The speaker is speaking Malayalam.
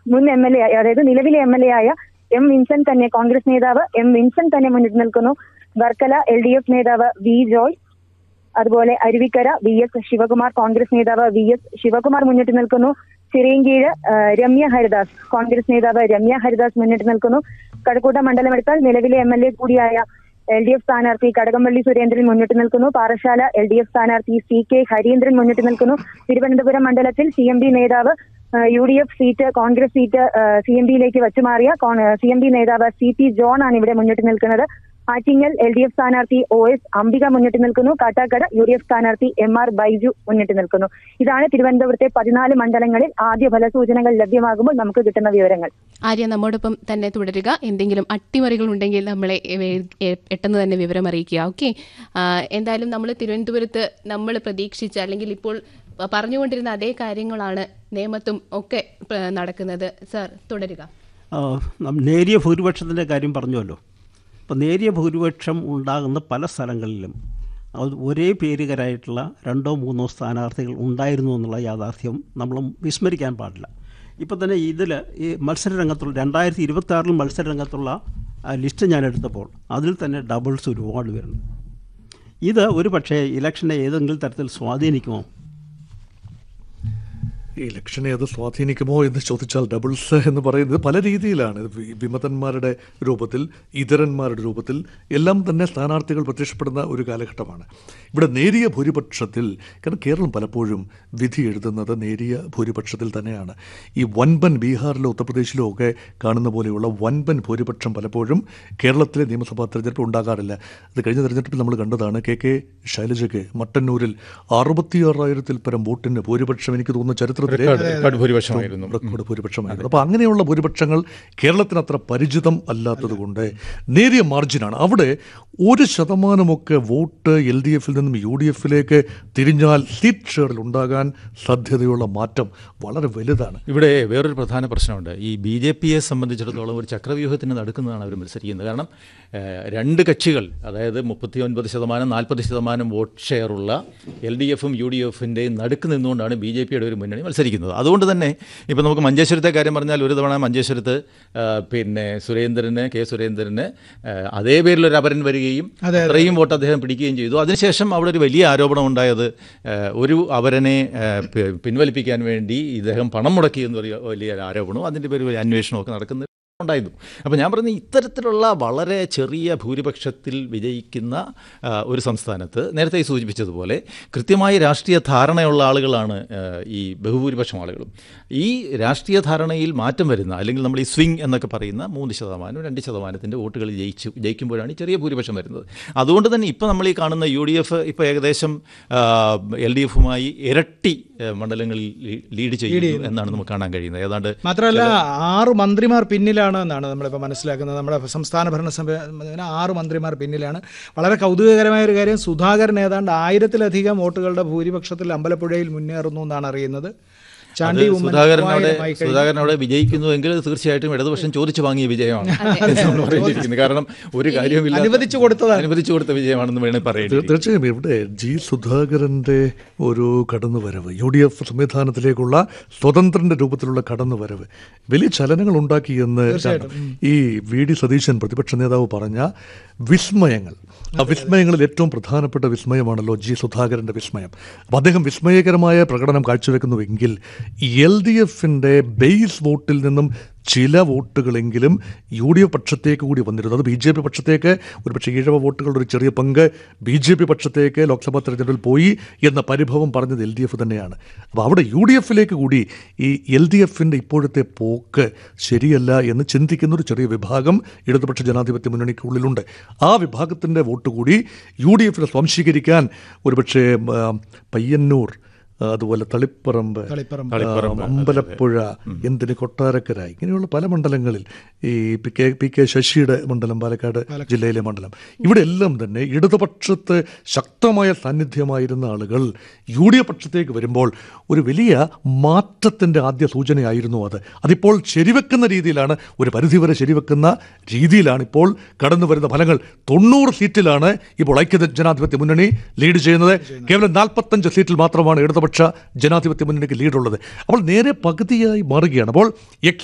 മുൻ എം എൽ എ അതായത് നിലവിലെ എം എൽ എ ആയ എം വിൻസെന്റ് തന്നെ കോൺഗ്രസ് നേതാവ് എം വിൻസെന്റ് തന്നെ മുന്നിട്ട് നിൽക്കുന്നു വർക്കല എൽ ഡി എഫ് നേതാവ് വി ജോയ് അതുപോലെ അരുവിക്കര വി എസ് ശിവകുമാർ കോൺഗ്രസ് നേതാവ് വി എസ് ശിവകുമാർ മുന്നിട്ട് നിൽക്കുന്നു ചിറയൻകീഴ് ആ, രമ്യ ഹരിദാസ് കോൺഗ്രസ് നേതാവ് രമ്യ ഹരിദാസ് മുന്നിട്ട് നിൽക്കുന്നു കഴക്കൂട്ട മണ്ഡലമെടുത്താൽ നിലവിലെ എം എൽ എ കൂടിയായ എൽ ഡി എഫ് സ്ഥാനാർത്ഥി കടകംപള്ളി സുരേന്ദ്രൻ മുന്നിട്ട് നിൽക്കുന്നു പാറശാല എൽ ഡി എഫ് സ്ഥാനാർത്ഥി സി കെ ഹരീന്ദ്രൻ മുന്നിട്ട് നിൽക്കുന്നു തിരുവനന്തപുരം മണ്ഡലത്തിൽ സി എം പി നേതാവ് U D F seat Congress seat C M പിയിലേക്ക് വച്ചുമാറിയ സി എം പി നേതാവ് സി പി ജോൺ ആണ് ഇവിടെ മുന്നിട്ട് നിൽക്കുന്നത് ആറ്റിങ്ങൽ എൽ ഡി എഫ് സ്ഥാനാർത്ഥി ഒ എസ് അംബിക മുന്നിട്ട് നിൽക്കുന്നു കാട്ടാക്കട യു ഡി എഫ് സ്ഥാനാർത്ഥി എം ആർ ബൈജു മുന്നിട്ട് നിൽക്കുന്നു ഇതാണ് തിരുവനന്തപുരത്തെ പതിനാല് മണ്ഡലങ്ങളിൽ ആദ്യ ഫലസൂചനകൾ ലഭ്യമാകുമ്പോൾ നമുക്ക് കിട്ടുന്ന വിവരങ്ങൾ ആര്യ നമ്മോടൊപ്പം തന്നെ തുടരുക എന്തെങ്കിലും അട്ടിമറികൾ ഉണ്ടെങ്കിൽ നമ്മളെ വേ- എ- പെട്ടെന്ന് തന്നെ വിവരം അറിയിക്കുക ഓക്കെ എന്തായാലും നമ്മൾ തിരുവനന്തപുരത്ത് നമ്മൾ പ്രതീക്ഷിച്ച അല്ലെങ്കിൽ ഇപ്പോൾ പ- പറഞ്ഞുകൊണ്ടിരുന്ന അതേ കാര്യങ്ങളാണ് നേമത്തും ഒക്കെ പ- നടക്കുന്നത് സർ തുടരുക ആ, നം- നേരിയ ഭൂരിപക്ഷത്തിൻ്റെ കാര്യം പറഞ്ഞുവല്ലോ അപ്പോൾ നേരിയ ഭൂരിപക്ഷം ഉണ്ടാകുന്ന പല സ്ഥലങ്ങളിലും അത് ഒരേ പേരുകരായിട്ടുള്ള രണ്ടോ മൂന്നോ സ്ഥാനാർത്ഥികൾ ഉണ്ടായിരുന്നു എന്നുള്ള യാഥാർത്ഥ്യം നമ്മൾ വിസ്മരിക്കാൻ പാടില്ല ഇപ്പോൾ തന്നെ ഇതിൽ ഈ മത്സരരംഗത്തുള്ള രണ്ടായിരത്തി ഇരുപത്തി ആറിൽ മത്സരരംഗത്തുള്ള ആ ലിസ്റ്റ് ഞാൻ എടുത്തപ്പോൾ അതിൽ തന്നെ ഡബിൾസ് ഒരുപാട് വരുന്നു ഇത് ഒരു പക്ഷേ ഇലക്ഷനെ ഏതെങ്കിലും തരത്തിൽ സ്വാധീനിക്കുമോ ഈ ഇലക്ഷനെ അത് സ്വാധീനിക്കുമോ എന്ന് ചോദിച്ചാൽ ഡബിൾസ് എന്ന് പറയുന്നത് പല രീതിയിലാണ് ഇത് വി- വിമതന്മാരുടെ രൂപത്തിൽ ഇതരന്മാരുടെ രൂപത്തിൽ എല്ലാം തന്നെ സ്ഥാനാർത്ഥികൾ പ്രത്യക്ഷപ്പെടുന്ന ഒരു കാലഘട്ടമാണ് ഇവിടെ നേരിയ ഭൂരിപക്ഷത്തിൽ കാരണം കേരളം പലപ്പോഴും വിധി എഴുതുന്നത് നേരിയ ഭൂരിപക്ഷത്തിൽ തന്നെയാണ് ഈ വൻപൻ ബീഹാറിലോ ഉത്തർപ്രദേശിലോ ഒക്കെ കാണുന്ന പോലെയുള്ള വൻപൻ ഭൂരിപക്ഷം പലപ്പോഴും കേരളത്തിലെ നിയമസഭാ തെരഞ്ഞെടുപ്പ് ഉണ്ടാകാറില്ല അത് കഴിഞ്ഞ തെരഞ്ഞെടുപ്പിൽ നമ്മൾ കണ്ടതാണ് കെ കെ ശൈലജയ്ക്ക് മട്ടന്നൂരിൽ അറുപത്തിയാറായിരത്തിൽ പരം വോട്ടിന് ഭൂരിപക്ഷം എനിക്ക് തോന്നുന്നു ചരിത്രത്തിലെ റെക്കോർഡ് റെക്കോർഡ് ഭൂരിപക്ഷമായിരുന്നു റെക്കോർഡ് ഭൂരിപക്ഷമായിരുന്നു അപ്പോൾ അങ്ങനെയുള്ള ഭൂരിപക്ഷങ്ങൾ കേരളത്തിന് അത്ര പരിചിതം അല്ലാത്തതുകൊണ്ട് നേരിയ മാർജിനാണ് അവിടെ ഒരു ശതമാനമൊക്കെ വോട്ട് എൽ ഡി എഫിൽ നിന്നും യു ഡി എഫിലേക്ക് തിരിഞ്ഞാൽ സീറ്റ് ഷെയറിൽ ഉണ്ടാകാൻ സാധ്യതയുള്ള മാറ്റം വളരെ വലുതാണ് ഇവിടെ വേറൊരു പ്രധാന പ്രശ്നമുണ്ട് ഈ ബി ജെ പിയെ സംബന്ധിച്ചിടത്തോളം ഒരു ചക്രവ്യൂഹത്തിന് നടക്കുന്നതാണ് അവർ മത്സരിക്കുന്നത് കാരണം ഏഹ്, രണ്ട് കക്ഷികൾ അതായത് മുപ്പത്തി ഒൻപത് ശതമാനം നാൽപ്പത് ശതമാനം വോട്ട് ഷെയറുള്ള എൽ ഡി എഫും യു ഡി എഫിൻ്റെയും നടുക്ക് നിന്നുകൊണ്ടാണ് ബി ജെ പിയുടെ ഒരു മുന്നണി മത്സരിക്കുന്നത് അതുകൊണ്ട് തന്നെ ഇപ്പോൾ നമുക്ക് മഞ്ചേശ്വരത്തെ കാര്യം പറഞ്ഞാൽ ഒരു തവണ മഞ്ചേശ്വരത്ത് ഏഹ്, പിന്നെ സുരേന്ദ്രന് കെ സുരേന്ദ്രന് ഏഹ്, അതേ പേരിലൊരു അപരൻ വരികയും അത്രയും വോട്ട് അദ്ദേഹം പിടിക്കുകയും ചെയ്തു അതിനുശേഷം അവിടെ ഒരു വലിയ ആരോപണം ഉണ്ടായത് ഏഹ്, ഒരു അവരനെ ഏഹ്, പി- പിൻവലിപ്പിക്കാൻ വേണ്ടി ഇദ്ദേഹം പണം മുടക്കി എന്ന് പറയുക വലിയ ആരോപണവും അതിൻ്റെ പേര് വലിയ അന്വേഷണമൊക്കെ നടക്കുന്ന ഉണ്ടായിരുന്നു അപ്പോൾ ഞാൻ പറയുന്നത് ഇത്തരത്തിലുള്ള വളരെ ചെറിയ ഭൂരിപക്ഷത്തിൽ വിജയിക്കുന്ന ആ, ഒരു സംസ്ഥാനത്ത് നേരത്തെ ഈ സൂചിപ്പിച്ചതുപോലെ കൃത്യമായി രാഷ്ട്രീയ ധാരണയുള്ള ആളുകളാണ് ആ, ഈ ബഹുഭൂരിപക്ഷം ആളുകളും ഈ രാഷ്ട്രീയ ധാരണയിൽ മാറ്റം വരുന്ന അല്ലെങ്കിൽ നമ്മൾ ഈ സ്വിംഗ് എന്നൊക്കെ പറയുന്ന മൂന്ന് ശതമാനം രണ്ട് ശതമാനത്തിൻ്റെ വോട്ടുകൾ ജയിച്ചു ജയിക്കുമ്പോഴാണ് ഈ ചെറിയ ഭൂരിപക്ഷം വരുന്നത് അതുകൊണ്ട് തന്നെ ഇപ്പോൾ നമ്മൾ ഈ കാണുന്ന യു ഡി എഫ് ഇപ്പോൾ ഏകദേശം എൽ ഡി എഫുമായി ഇരട്ടി ആ, മണ്ഡലങ്ങളിൽ ലീ- ലീഡ് ചെയ്യുന്നു എന്നാണ് നമുക്ക് കാണാൻ കഴിയുന്നത് ഏതാണ്ട് മാത്രമല്ല ആറ് മന്ത്രിമാർ പിന്നിലാണ് എന്നാണ് നമ്മളിപ്പോൾ മനസ്സിലാക്കുന്നത് നമ്മുടെ സംസ്ഥാന ഭരണസഭ ആറ് മന്ത്രിമാർ പിന്നിലാണ് വളരെ കൗതുകകരമായ ഒരു കാര്യം സുധാകരൻ ഏതാണ്ട് ആയിരത്തിലധികം വോട്ടുകളുടെ ഭൂരിപക്ഷത്തിൽ അമ്പലപ്പുഴയിൽ മുന്നേറുന്നു എന്നാണ് അറിയുന്നത് അത് ചാണ്ടി ഉമ്മൻ സുധാകരൻ അവിടെ മൂവായിരമായി കഴിഞ്ഞു. സുധാകരൻ അവിടെ വിജയിക്കുന്നുവെങ്കിൽ അത് തീർച്ചയായിട്ടും ഇടതുപക്ഷം ചോദിച്ചു വാങ്ങിയ വിജയമാണ് എന്ന് നമ്മൾ പറഞ്ഞിരിക്കുന്നത് കാരണം ഒരു കാര്യമില്ല അനുവദിച്ചു കൊടുത്തതാണ്. അനുവദിച്ചു കൊടുത്ത വിജയമാണെന്ന് വേണേൽ തീർ- പറയേണ്ടി തീർച്ചയായും ഇവിടെ ജി സുധാകരൻ്റെ ഒരു കടന്നുവരവ് യു ഡി എഫ് സംവിധാനത്തിലേക്കുള്ള സ്വതന്ത്രന്റെ രൂപത്തിലുള്ള കടന്നുവരവ് വലിയ ചലനങ്ങൾ ഉണ്ടാക്കി എന്ന് ഈ വി ഡി സതീശൻ പ്രതിപക്ഷ നേതാവ് പറഞ്ഞ വിസ്മയങ്ങൾ ആ വിസ്മയങ്ങളിൽ ഏറ്റവും പ്രധാനപ്പെട്ട വിസ്മയമാണല്ലോ ജി സുധാകരൻ്റെ വിസ്മയം അപ്പോൾ അദ്ദേഹം വിസ്മയകരമായ പ്രകടനം കാഴ്ചവെക്കുന്നുവെങ്കിൽ എൽ ഡി എഫിൻ്റെ ബേസ് വോട്ടിൽ നിന്നും ചില വോട്ടുകളെങ്കിലും യു ഡി എഫ് പക്ഷത്തേക്ക് കൂടി വന്നിരുന്നു അത് ബി ജെ പി പക്ഷത്തേക്ക് ഒരുപക്ഷെ ഈഴവ വോട്ടുകളുടെ ഒരു ചെറിയ പങ്ക് ബി ജെ പി പക്ഷത്തേക്ക് ലോക്സഭാ തെരഞ്ഞെടുപ്പിൽ പോയി എന്ന പരിഭവം പറഞ്ഞത് എൽ ഡി എഫ് തന്നെയാണ് അപ്പോൾ അവിടെ യു ഡി എഫിലേക്ക് കൂടി ഈ എൽ ഡി എഫിൻ്റെ ഇപ്പോഴത്തെ പോക്ക് ശരിയല്ല എന്ന് ചിന്തിക്കുന്ന ഒരു ചെറിയ വിഭാഗം ഇടതുപക്ഷ ജനാധിപത്യ മുന്നണിക്കുള്ളിലുണ്ട് ആ വിഭാഗത്തിൻ്റെ വോട്ട് കൂടി യു ഡി എഫിനെ സ്വാംശീകരിക്കാൻ ഒരുപക്ഷെ ആ, പയ്യന്നൂർ ആ, അതുപോലെ തളിപ്പറമ്പ് തളിപ്പറമ്പ്. ആ, അമ്പലപ്പുഴ എന്തിന് കൊട്ടാരക്കര ഇങ്ങനെയുള്ള പല മണ്ഡലങ്ങളിൽ ഈ പി കെ പി കെ ശശിയുടെ മണ്ഡലം പാലക്കാട് ജില്ലയിലെ മണ്ഡലം ഇവിടെ എല്ലാം തന്നെ ഇടതുപക്ഷത്ത് ശക്തമായ സാന്നിധ്യമായിരുന്ന ആളുകൾ യു ഡി എഫ് പക്ഷത്തേക്ക് വരുമ്പോൾ ഒരു വലിയ മാറ്റത്തിൻ്റെ ആദ്യ സൂചനയായിരുന്നു അത് അതിപ്പോൾ ശരിവെക്കുന്ന രീതിയിലാണ് ഒരു പരിധിവരെ ശരിവെക്കുന്ന രീതിയിലാണ് ഇപ്പോൾ കടന്നു വരുന്ന ഫലങ്ങൾ തൊണ്ണൂറ് സീറ്റിലാണ് ഇപ്പോൾ ഐക്യ ജനാധിപത്യ മുന്നണി ലീഡ് ചെയ്യുന്നത് കേവലം നാൽപ്പത്തഞ്ച് സീറ്റിൽ മാത്രമാണ് ഇടതുപക്ഷ ജനാധിപത്യ മുന്നണിക്ക് ലീഡുള്ളത് അപ്പോൾ നേരെ പകുതിയായി മാറുകയാണ് അപ്പോൾ എക്സ്